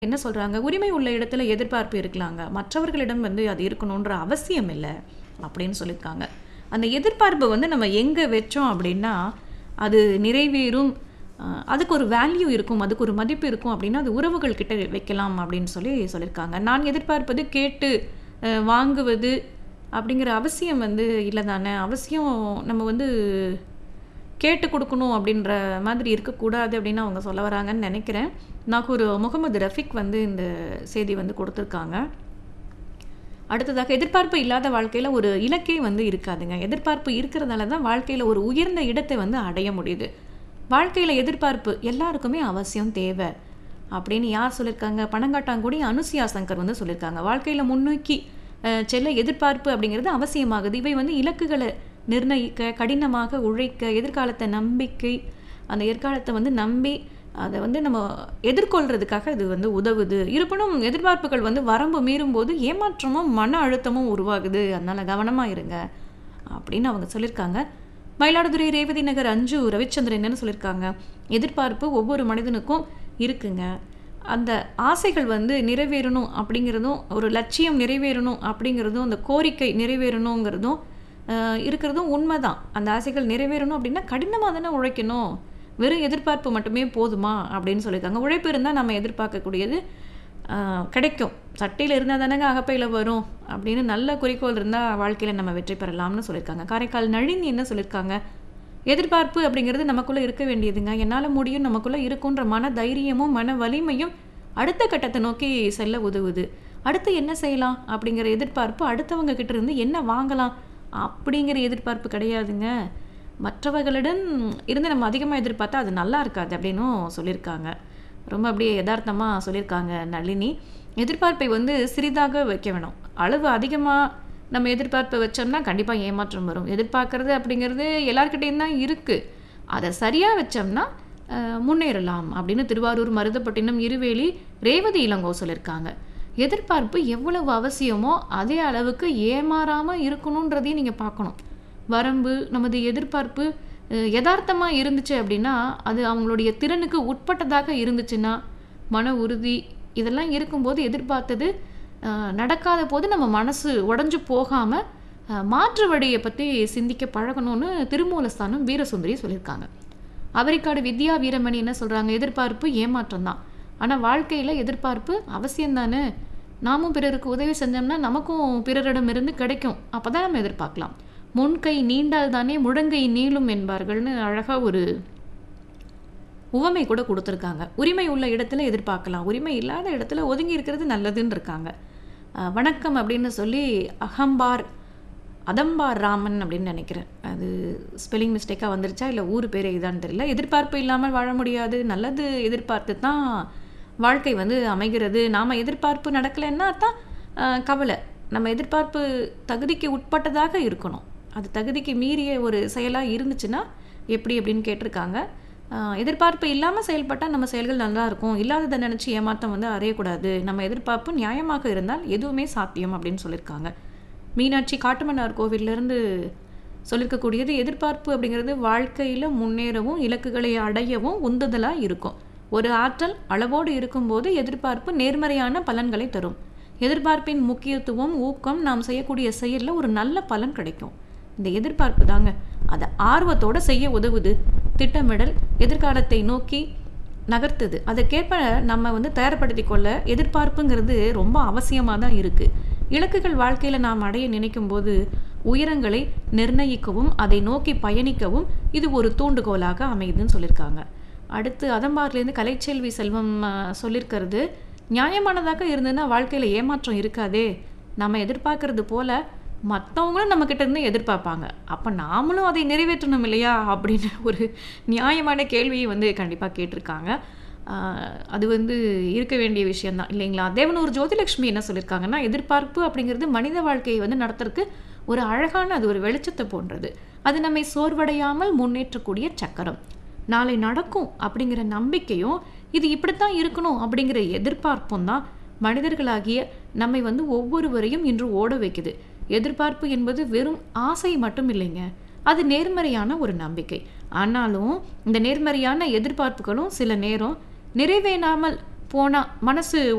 என்ன சொல்றாங்க, உரிமை உள்ள இடத்துல எதிர்பார்ப்பு இருக்கலாங்க. மற்றவர்களிடம் வந்து அது இருக்கணுன்ற அவசியம் இல்ல, அப்படின்னு சொல்லியிருக்காங்க. அந்த எதிர்பார்ப்ப வந்து நம்ம எங்க வச்சோம் அப்படின்னா, அது நிறைவேறும், அ அதுக்கு ஒரு வேல்யூ இருக்கும், அதுக்கு ஒரு மதிப்பு இருக்கும் அப்படின்னா, அது உறவுகள் கிட்ட வைக்கலாம் அப்படின்னு சொல்லி சொல்லியிருக்காங்க. நான் எதிர்பார்ப்பது கேட்டு அ வாங்குவது அப்படிங்கிற அவசியம் வந்து இல்ல தானே. அவசியம் நம்ம வந்து கேட்டு குடுக்கணும் அப்படின்ற மாதிரி இருக்கக்கூடாது அப்படின்னு அவங்க சொல்ல வராங்கன்னு நெனைக்கிறேன். நாகூர் முகமது ரஃபீக் வந்து இந்த செய்தி வந்து குடுத்துருக்காங்க. அடுத்ததாக எதிர்பார்ப்பு இல்லாத வாழ்க்கையில ஒரு இலக்கே வந்து இருக்காதுங்க. எதிர்பார்ப்பு இருக்கிறதால தான் வாழ்க்கையில ஒரு உயர்ந்த இடத்தை வந்து அடைய முடியுது. வாழ்க்கையில எதிர்பார்ப்பு எல்லாருக்குமே அவசியம் தேவை. அப்படின்னு யார் சொல்லியிருக்காங்க? பனங்காட்டாங்குடி அனுசுயா சங்கர் வந்து சொல்லியிருக்காங்க. வாழ்க்கையில முன்னோக்கி அ செல்ல எதிர்பார்ப்பு அப்படிங்கிறது அவசியமாகுது. இவை வந்து இலக்குகள நிர்ணயிக்க, கடினமாக உழைக்க, எதிர்காலத்த நம்பிக்கை, அந்த எதிர்காலத்த வந்து நம்பி, அத வந்து நம்ம எதிர்கொள்றதுக்காக இது வந்து உதவுது. இருப்பினும் எதிர்பார்ப்புகள் வந்து வரம்பு மீறும்போது ஏமாற்றமும், மன அழுத்தமும் உருவாகுது. அதனால கவனமா இருங்க. அப்படின்னு அவங்க சொல்லியிருக்காங்க. மயிலாடுதுறை ரேவதி நகர் அஞ்சு ரவிச்சந்திரன் என்ன சொல்லியிருக்காங்க? எதிர்பார்ப்பு ஒவ்வொரு மனிதனுக்கும் இருக்குங்க. அந்த ஆசைகள் வந்து நிறைவேறணும் அப்படிங்கிறதும், ஒரு லட்சியம் நிறைவேறணும் அப்படிங்கிறதும், அந்த கோரிக்கை நிறைவேறணுங்கிறதும் அ இருக்கிறதும் உண்மதான். அந்த ஆசைகள் நிறைவேறணும் அப்படின்னா கடினமா தானே உழைக்கணும். வெறும் எதிர்பார்ப்பு மட்டுமே போதுமா? அப்படின்னு சொல்லியிருக்காங்க. உழைப்பு இருந்தா நம்ம எதிர்பார்க்கக்கூடியது அ கிடைக்கும். சட்டையில இருந்தா தானங்க அகப்பையில வரும். அப்படின்னு நல்ல குறிக்கோள் இருந்தா வாழ்க்கையில நம்ம வெற்றி பெறலாம்னு சொல்லியிருக்காங்க. காரைக்கால் நளினி என்ன சொல்லியிருக்காங்க? எதிர்பார்ப்பு அப்படிங்கிறது நமக்குள்ள இருக்க வேண்டியதுங்க. என்னால முடியும், நமக்குள்ள இருக்குன்ற மன தைரியமும், மன வலிமையும் அடுத்த கட்டத்த நோக்கி செல்ல உதவுது. அடுத்து என்ன செய்யலாம்? அப்படிங்கிற எதிர்பார்ப்பு அடுத்தவங்க கிட்ட இருந்து என்ன வாங்கலாம்? அப்படிங்கிற எதிர்பார்ப்பு கிடையாதுங்க. மற்றவர்களிடம் இருந்து நம்ம அதிகமா எதிர்பார்த்தா அது நல்லா இருக்காது அப்படின்னும் சொல்லியிருக்காங்க. ரொம்ப அப்படியே எதார்த்தமா சொல்லியிருக்காங்க நளினி. எதிர்பார்ப்பை வந்து சிறிதாக வைக்க வேணும். அளவு அதிகமா நம்ம எதிர்பார்ப்ப வச்சோம்னா கண்டிப்பா ஏமாற்றம் வரும். எதிர்பார்க்கிறது அப்படிங்கிறது எல்லார்கிட்டயும் தான் இருக்கு. அத சரியா வச்சோம்னா அ முன்னேறலாம் அப்படின்னு திருவாரூர் மருதப்பட்டினம் இருவேலி ரேவதி இளங்கோ சொல்லியிருக்காங்க. எதிர்பார்ப்பு எவ்வளவு அவசியமோ, அதே அளவுக்கு ஏமாறாம இருக்கணுன்றதையும் நீங்க பார்க்கணும். வரம்பு, நமது எதிர்பார்ப்பு அ எதார்த்தமா இருந்துச்சு அப்படின்னா, அது அவங்களுடைய திறனுக்கு உட்பட்டதாக இருந்துச்சுன்னா, மன உறுதி இதெல்லாம் இருக்கும்போது எதிர்பார்த்தது அ நடக்காத போது நம்ம மனசு உடைஞ்சு போகாம, அ மாற்று வழிய பத்தி சிந்திக்க பழகணும்னு திருமூலஸ்தானம் வீரசுந்தரி சொல்லியிருக்காங்க. அவரிக்காடு வித்யா வீரமணி என்ன சொல்றாங்க? எதிர்பார்ப்பு ஏமாற்றம் தான். ஆனா வாழ்க்கையில எதிர்பார்ப்பு அவசியம் தானே. நாமும் பிறருக்கு உதவி செஞ்சோம்னா நமக்கும் பிறரிடமிருந்து கிடைக்கும். அப்பதான் நம்ம எதிர்பார்க்கலாம். முன்கை நீண்டால் தானே முழங்கை நீளும் என்பார்கள்னு அழகா ஒரு உவமை கூட குடுத்துருக்காங்க. உரிமை உள்ள இடத்துல எதிர்பார்க்கலாம். உரிமை இல்லாத இடத்துல ஒதுங்கி இருக்கிறது நல்லதுன்னு இருக்காங்க. அ வணக்கம் அப்படின்னு சொல்லி அகம்பார் அதம்பார் ராமன் அப்படின்னு நெனைக்கிறேன். அது ஸ்பெல்லிங் மிஸ்டேக்கா வந்துருச்சா? இல்ல ஊர் பேரே இதான்னு தெரியல. எதிர்பார்ப்பு இல்லாமல் வாழ முடியாது. நல்லது எதிர்பார்த்து தான் வாழ்க்கை வந்து அமைகிறது. நாம எதிர்பார்ப்பு நடக்கலைன்னா தான் அ கவல. நம்ம எதிர்பார்ப்பு தகுதிக்கு உட்பட்டதாக இருக்கணும். அது தகுதிக்கு மீறிய ஒரு செயலா இருந்துச்சுன்னா, எப்படி அப்படின்னு கேட்டிருக்காங்க. அ எதிர்பார்ப்பு இல்லாம செயல்பட்டா நம்ம செயல்கள் நல்லா இருக்கும். இல்லாதத நெனச்சு ஏமாற்றம் வந்து அடையக்கூடாது. நம்ம எதிர்பார்ப்பு நியாயமாக இருந்தால் எதுவுமே சாத்தியம் அப்படின்னு சொல்லியிருக்காங்க. மீனாட்சி காட்டுமன்னார் கோவில்லேருந்து சொல்லியிருக்கக்கூடியது எதிர்பார்ப்பு அப்படிங்கிறது வாழ்க்கையில முன்னேறவும், இலக்குகளை அடையவும் உந்துதலா இருக்கும். ஒரு ஆற்றல் அளவோடு இருக்கும்போது எதிர்பார்ப்பு நேர்மறையான பலன்களை தரும். எதிர்பார்ப்பின் முக்கியத்துவம், ஊக்கம் நாம் செய்யக்கூடிய செயல்ல ஒரு நல்ல பலன் கிடைக்கும். இந்த எதிர்பார்ப்பு தாங்க. அத ஆர்வத்தோட செய்ய உதவுது. திட்டமிடல் எதிர்காலத்தை நோக்கி நகர்த்துது. அதற்கேற்ப நம்ம வந்து தயார்படுத்திக் கொள்ள எதிர்பார்ப்புங்கிறது ரொம்ப அவசியமா தான் இருக்கு. இலக்குகள் வாழ்க்கையில நாம் அடைய நினைக்கும்போது, உயரங்களை நிர்ணயிக்கவும், அதை நோக்கி பயணிக்கவும் இது ஒரு தூண்டுகோலாக அமையுதுன்னு சொல்லியிருக்காங்க. அடுத்து அதம்பார்லேருந்து கலைச்செல்வி செல்வம் அ சொல்லியிருக்கிறது, நியாயமானதாக இருந்ததுன்னா வாழ்க்கையில ஏமாற்றம் இருக்காதே. நம்ம எதிர்பார்க்கிறது போல மத்தவங்களும் நம்மகிட்ட இருந்து எதிர்பார்ப்பாங்க. அப்ப நாமளும் அதை நிறைவேற்றணும் இல்லையா? அப்படின்னு ஒரு நியாயமான கேள்விய வந்து கண்டிப்பா கேட்டிருக்காங்க. அ அது வந்து இருக்க வேண்டிய விஷயம் தான் இல்லைங்களா? தேவனூர் ஜோதிலட்சுமி என்ன சொல்லியிருக்காங்கன்னா, எதிர்பார்ப்பு அப்படிங்கிறது மனித வாழ்க்கையை வந்து நடத்துறதுக்கு ஒரு அழகான அது ஒரு வெளிச்சத்த போன்றது. அது நம்மை சோர்வடையாமல் முன்னேற்றக்கூடிய சக்கரம். நாளை நடக்கும் அப்படிங்கிற நம்பிக்கையும், இது இப்படித்தான் இருக்கணும் அப்படிங்கிற எதிர்பார்ப்பும் தான் மனிதர்களாகிய நம்மை வந்து ஒவ்வொருவரையும் இன்று ஓட வைக்குது. எதிர்பார்ப்பு என்பது வெறும் ஆசை மட்டும் இல்லைங்க. அது நேர்மறையான ஒரு நம்பிக்கை. ஆனாலும் இந்த நேர்மறையான எதிர்பார்ப்புகளும் சில நேரம் நிறைவேறாமல் போனால் மனசு